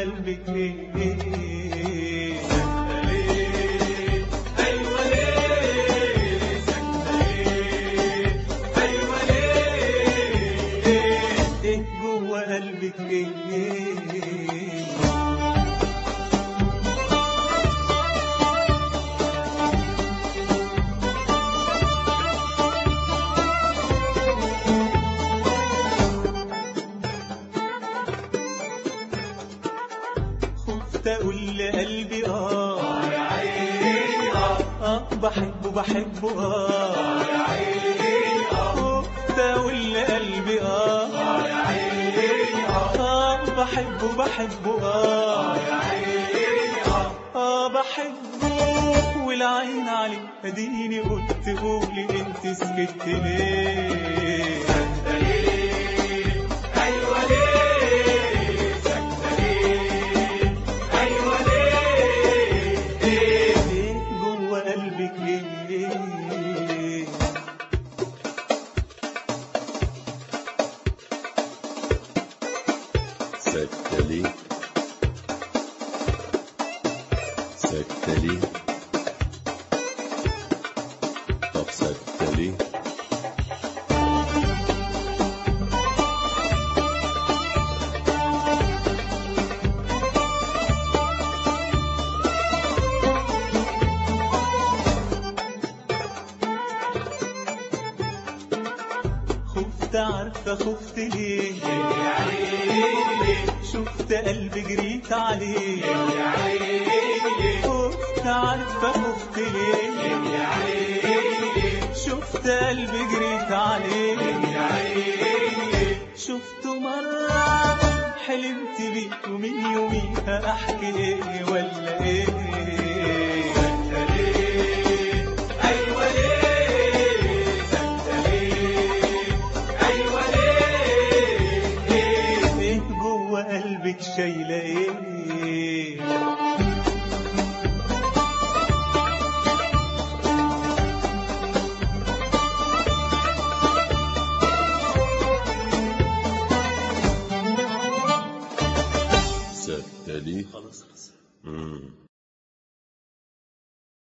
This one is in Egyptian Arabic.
قلبك ليه أيوة ليه ساكتة ليه أيوة ليه ايه جوه قلبك ليه خفت اقول لقلبي اه يا عيني آه اه بحبه بحبه اه يا عيني آه خفت اقول لقلبي اه يا عيني آه اه بحبه بحبه اه يا عيني آه اه بحبه والعين عليه اديني قلت قولي انت سكت ليه ساكتة ليه أيوة ليه ساكتة ليه أيوة ليه ايه جوه قلبك ليه سكتة ليه سكتة ليه طب سكتة ليه خفت عارفة خفت ليه يا عيني شفت قلبي جريت عليه يا عيني خفت عارفة خفت ليه يا عيني شفت قلبي جريت عليه يا عيني شفته مرة حلمت بيه ومن يوميها احكي ايه ولا ايه ساكتة ليه أيوة ليه ساكتة ليه أيوة ليه ايه جوه قلبك شايلة ايه سكتة ليه خلاص خلاص مم.